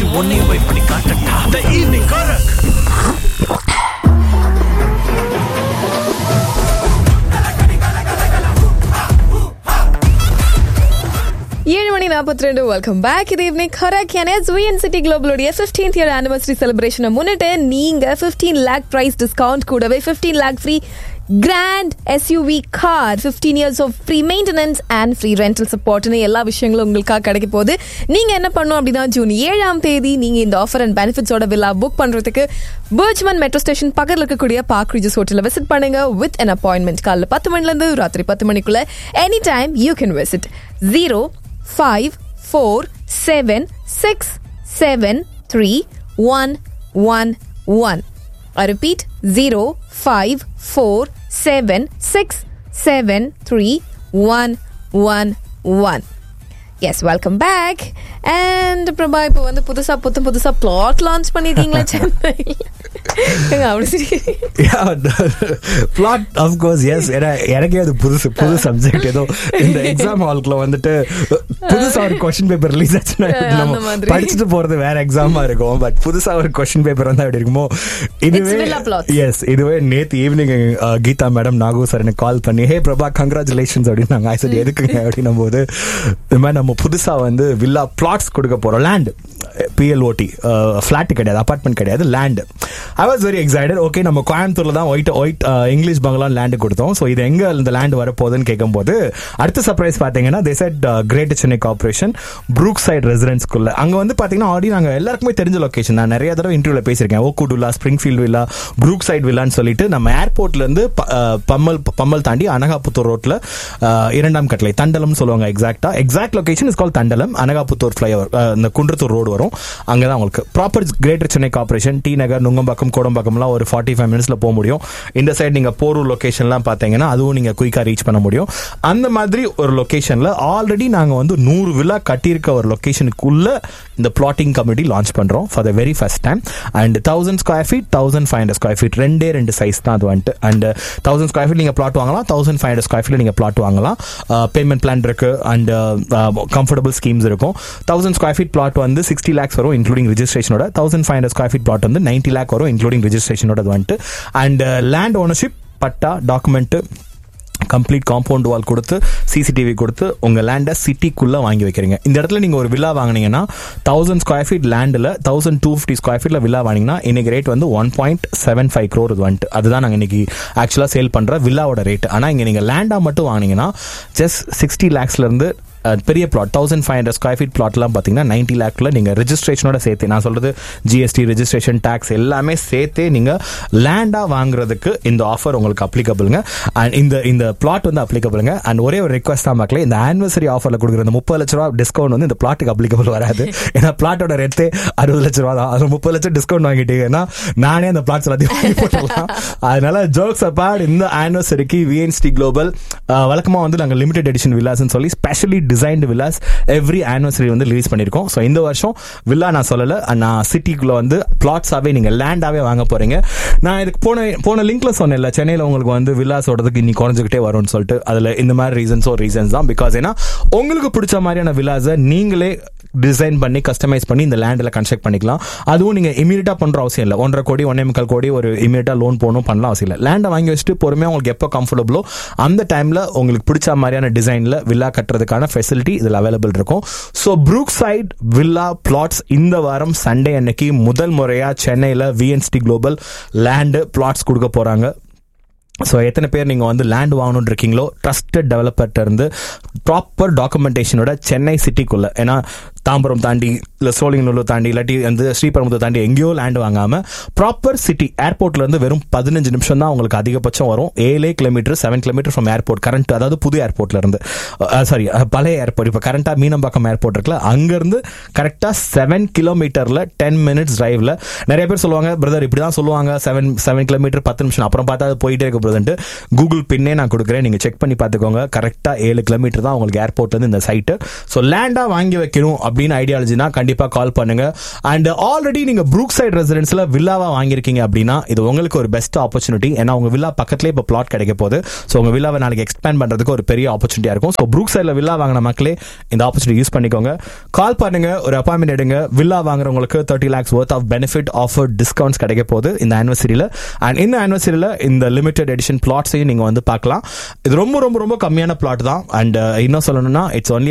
உன்னையும் போய் பண்ணி காட்டட்டா த ஈவினிங் கரக் ஏழு மணி நாற்பத்தி ரெண்டு வெல்கம் பேக் இது evening correct yes VN city குளோபலுடைய ஃபிஃப்டீன்த் இயர் ஆனிவர்சரி செலிப்ரேஷனை முன்னிட்டு நீங்க ஃபிஃப்டீன் லேக் பிரைஸ் டிஸ்கவுண்ட் கூடவே fifteen lakh free grand SUV car fifteen years of free maintenance and free rental சப்போர்ட்னு எல்லா விஷயங்களும் உங்களுக்காக கிடைக்க போகுது நீங்க என்ன பண்ணணும் அப்படின்னா ஜூன் ஏழாம் தேதி நீங்க இந்த ஆஃபர் அண்ட் பெனிஃபிட்ஸோட வில்லா புக் பண்றதுக்கு பர்ச்மன் மெட்ரோ ஸ்டேஷன் பக்கத்தில் இருக்கக்கூடிய பார்க் ரிஜஸ் ஹோட்டலில் விசிட் பண்ணுங்க வித் அன் அப்பாயின்மெண்ட் காலைல பத்து மணிலேருந்து ராத்திரி பத்து மணிக்குள்ள any time you can visit zero five four seven six seven three one one one. I repeat zero five four seven six seven three one one one. Yes welcome back and Prabha இப்போ வந்து புதுசா புத்தம் புதுசா plot launch பண்ணிருக்கீங்களா சென்னையில் அப்படி சிரிக்கிறீங்க. Plot of course S ஏன்னா எனக்கே அது புதுசு புது சப்ஜெக்ட் ஏதோ இந்த எக்ஸாம் ஹாலுக்குள்ள வந்துட்டு புதுசா ஒரு கொஸ்டின் பேப்பர் ரிலீஸ் ஆச்சுன்னா அந்த நம்ம மாதிரி. படிச்சுட்டு போறது வேற எக்ஸாமா இருக்கும் பட் புதுசா ஒரு கொஸ்டின் பேப்பர் வந்தா எப்படி இருக்குமோ இதுவே villa plots. எஸ் இதுவே நேத்து evening Geetha madam Nagu sir எனக்கு கால் பண்ணி ஹே பிரபா கங்க்ராச்சுலேஷன்ஸ் அப்படின்னாங்க ஐ சரி எதுக்குங்க அப்படின்னும் போது இந்த மாதிரி நம்ம புதுசா வந்து வில்லா பிளாட்ஸ் கொடுக்க போறோம் லேண்ட் பிஎல்ஓடி ஃபிளாட் கிடையாது அபார்ட்மெண்ட் கிடையாது land I was very excited okay நம்ம கோயம்புத்தூர்ல தான் white white English bungalow land கொடுத்தோம் ஸோ இது எங்க இந்த லேண்ட் வரப்போகுதுன்னு கேட்கும்போது அடுத்த சர்ப்ரைஸ் பார்த்தீங்கன்னா they said great Chennai corporation Brookside ரெசிடென்ஸ்குள்ள அங்க வந்து பாத்தீங்கன்னா ஆல்ரெடி நாங்க எல்லாருக்குமே தெரிஞ்ச லொகேஷன் நான் நிறைய தடவை இன்டர்வியூல பேசியிருக்கேன் Oakwood villa Springfield villa Brookside வில்லான்னு சொல்லிட்டு நம்ம ஏர்போர்ட்ல இருந்து ப- அஹ், பம்மல் பம்மல் தாண்டி அனகாபுத்தூர் ரோட்ல அஹ், இரண்டாம் கட்டளை தண்டலம் சொல்லுவாங்க எக்ஸாக்டா எக்ஸாக்ட் லொகேஷன் இஸ் கால் தண்டலம் அனகாபுத்தூர் ஃபிளைஓவர் இந்த குன்றத்தூர் ரோடு வரும் அங்கதான் உங்களுக்கு proper greater Chennai corporation T Nagar Nungambakkam கோடம்பாக்கம்லாம் ஒரு ஃபார்ட்டி ஃபைவ் மினிட்ஸ்ல போக முடியும் இந்த சைடு நீங்க போரூர் லொகேஷன்லாம் பார்த்தீங்கன்னா அதுவும் நீங்க குயிக்கா ரீச் பண்ண முடியும் அந்த மாதிரி ஒரு லொகேஷன்ல ஆல்ரெடி நாங்க வந்து நூறு விழா கட்டியிருக்க ஒரு லொகேஷனுக்குள்ள இந்த பிளாட்டிங் கமிட்டி லான்ச் பண்றோம் for the very first time and thousand square feet thousand five hundred square feet ரெண்டே ரெண்டு சைஸ் தான் அது வந்துட்டு அண்ட் தௌசண்ட் ஸ்கொயர் ஃபீட் நீங்க பிளாட் வாங்கலாம் thousand five hundred square feet நீங்க பிளாட் வாங்கலாம் பேமெண்ட் பிளான் இருக்கு அண்ட் கம்ஃபர்டபுள் ஸ்கீம்ஸ் இருக்கும் தௌசண்ட் ஸ்கொயர் ஃபீட் பிளாட் வந்து சிக்ஸ்டி லேக்ஸ் வரும் இன்க்ளூடிங் ரிஜிஸ்ட்ரேஷனோட thousand five hundred square feet plot வந்து நைன்டி லேக் வரும் இன்க்ளூடிங் ரிஜிஸ்ட்ரேஷனோட வந்துட்டு and land ownership patta document complete compound wall கொடுத்து சிசிடிவி கொடுத்து உங்க லேண்டை சிட்டிக்குள்ள வாங்கி வைக்கிறீங்க இந்த இடத்துல நீங்க ஒரு வில்லா வாங்குனீங்கன்னா தௌசண்ட் ஸ்கொயர் ஃபீட் லேண்டில் தௌசண்ட் டூ ஃபிஃப்டி ஸ்கொயர் ஃபீட்ல வில்லா வாங்கினீங்கன்னா இன்னைக்கு ரேட் வந்து one point seven five crore இது வந்துட்டு அதுதான் நாங்கள் இன்னைக்கு ஆக்சுவலாக சேல் பண்ற வில்லாவோட ரேட் ஆனால் இங்கே நீங்க லேண்டா மட்டும் வாங்கினீங்கன்னா ஜஸ்ட் சிக்ஸ்டி லேக்ஸ்ல இருந்து அஹ், பெரிய plot thousand five hundred square feet பிளாட்லாம் பார்த்தீங்கன்னா நைன்டி லேக்ல நீங்க ரெஜிஸ்ட்ரேஷனோட சேர்த்து நான் சொல்றது ஜிஎஸ்டி ரெஜிஸ்ட்ரேஷன் டேக்ஸ் எல்லாமே சேர்த்தே நீங்க லேண்டா வாங்குறதுக்கு இந்த ஆஃபர் உங்களுக்கு அப்ளிகபிளுங்க அண்ட் இந்த இந்த பிளாட் வந்து அப்ளிகபிளுங்க அண்ட் ஒரே ஒரு ரெக்வஸ்ட் தான் மக்களே இந்த ஆனிவர்சரி ஆஃபர்ல கொடுக்குற இந்த முப்பது லட்ச ரூபா டிஸ்கவுண்ட் வந்து இந்த பிளாட்டுக்கு அப்ளிகபிள் வராது ஏன்னா பிளாட்டோட ரேட்டே அறுபது லட்ச ரூபா தான் அது முப்பது லட்சம் டிஸ்கவுண்ட் வாங்கிட்டீங்கன்னா நானே அந்த பிளாட்ஸ் எல்லாத்தையும் வாங்கி போட்டுடலாம் அதனால ஜோக்ஸ் அப்பார்ட் இந்த ஆனிவர்சரிக்கு விஎன்ஸ்டி குளோபல் வழக்கமா வந்து நாங்கள் லிமிடெட் எடிஷன் வில்லாஸ்னு சொல்லி specially designed villas every anniversary வந்து ரிலீஸ் பண்ணியிருக்கோம் ஸோ இந்த வருஷம் வில்லா நான் சொல்லல நான் சிட்டிக்குள்ள வந்து பிளாட்ஸாவே நீங்க லேண்டாவே வாங்க போறீங்க நான் இதுக்கு போன போன லிங்க்ல சொன்னேன்ல சென்னையில உங்களுக்கு வந்து வில்லாஸ் ஓடுறதுக்கு இன்னி குறைஞ்சிக்கிட்டே வரும்னு சொல்லிட்டு அதுல இந்த மாதிரி ரீசன்ஸோ ரீசன்ஸ் தான் பிகாஸ் ஏன்னா உங்களுக்கு பிடிச்ச மாதிரியான வில்லாஸை நீங்களே டிசைன் பண்ணி கஸ்டமைஸ் பண்ணி இந்த லேண்டில் கன்ஸ்ட்ரக்ட் பண்ணிக்கலாம் அதுவும் நீங்க இமீடியட்டா பண்ற அவசியம் இல்லை ஒன்றரை கோடி ஒன்னே முக்கால் கோடி ஒரு இமீடியட்டா லோன் போகணும் பண்ணலாம் அவசியம் இல்லை லேண்டை வாங்கி வச்சுட்டு பொறுமையா உங்களுக்கு எப்போ கம்ஃபர்டபுளோ அந்த டைம்ல உங்களுக்கு பிடிச்ச மாதிரியான டிசைன்ல வில்லா கட்டுறதுக்கான ஃபெசிலிட்டி இதில் அவைலபிள் இருக்கும் so Brook Side villa plots இந்த வாரம் சண்டே அன்னைக்கு முதல் முறையா சென்னையில் விஎன்ஸ்டி குளோபல் லேண்டு பிளாட்ஸ் கொடுக்க போறாங்க ஸோ எத்தனை பேர் நீங்கள் வந்து லேண்ட் வாங்கணும்னு இருக்கீங்களோ ட்ரஸ்டட் டெவலப்பர்ட்ட இருந்து ப்ராப்பர் டாக்குமெண்டேஷனோட சென்னை சிட்டிக்குள்ள ஏன்னா தாம்பரம் தாண்டி இல்லை சோழிங்கநல்லூர் தாண்டி இல்லாட்டி வந்து ஸ்ரீபெரும்புத்தூர் தாண்டி எங்கேயோ லேண்ட் வாங்காம ப்ராப்பர் சிட்டி ஏர்போர்ட்ல இருந்து வெறும் பதினஞ்சு நிமிஷம் தான் உங்களுக்கு அதிகபட்சம் வரும் ஏழே kilometre seven kilometre from airport current அதாவது புது ஏர்போர்ட்ல இருந்து சாரி பழைய ஏர்போர்ட் இப்போ கரண்டா மீனம்பாக்கம் ஏர்போர்ட் இருக்குல்ல அங்கிருந்து கரெக்டா செவன் கிலோமீட்டர்ல டென் மினிட்ஸ் டிரைவ்ல நிறைய பேர் சொல்லுவாங்க பிரதர் இப்படி தான் சொல்லுவாங்க செவன் செவன் கிலோமீட்டர் பத்து நிமிஷம் அப்புறம் பார்த்தா அது போயிட்டே இருக்கு பிரதன்ட்டு கூகுள் பின்னே நான் கொடுக்குறேன் நீங்க செக் பண்ணி பார்த்துக்கோங்க கரெக்டா ஏழு கிலோமீட்டர் தான் உங்களுக்கு ஏர்போர்ட்ல இருந்து இந்த சைட்டு ஸோ லேண்டா வாங்கி வைக்கணும் அப்படின்னு ஐடியாலஜினா கண்டிப்பா கண்டிப்பா கால் பண்ணுங்க அண்ட் ஆல்ரெடி நீங்க ப்ரூக் சைட் ரெசிடென்ஸ்ல வில்லாவா வாங்கியிருக்கீங்க அப்படின்னா இது உங்களுக்கு ஒரு பெஸ்ட் ஆப்பர்ச்சுனிட்டி ஏன்னா உங்க வில்லா பக்கத்துலேயே இப்போ பிளாட் கிடைக்க போகுது ஸோ உங்க வில்லாவை நாளைக்கு எக்ஸ்பேண்ட் பண்றதுக்கு ஒரு பெரிய ஆப்பர்ச்சுனிட்டியா இருக்கும் ஸோ ப்ரூக் சைட்ல வில்லா வாங்கின மக்களே இந்த ஆப்பர்ச்சுனிட்டி யூஸ் பண்ணிக்கோங்க கால் பண்ணுங்க ஒரு அப்பாயின்மெண்ட் எடுங்க வில்லா வாங்குறவங்களுக்கு thirty lakhs worth of benefit offer discounts கிடைக்க போகுது இந்த ஆனிவர்சரியில அண்ட் இந்த ஆனிவர்சரியில இந்த லிமிடெட் எடிஷன் பிளாட்ஸையும் நீங்க வந்து பார்க்கலாம் இது ரொம்ப ரொம்ப ரொம்ப கம்மியான பிளாட் தான் அண்ட் இன்னும் சொல்லணும்னா இட்ஸ் ஒன்லி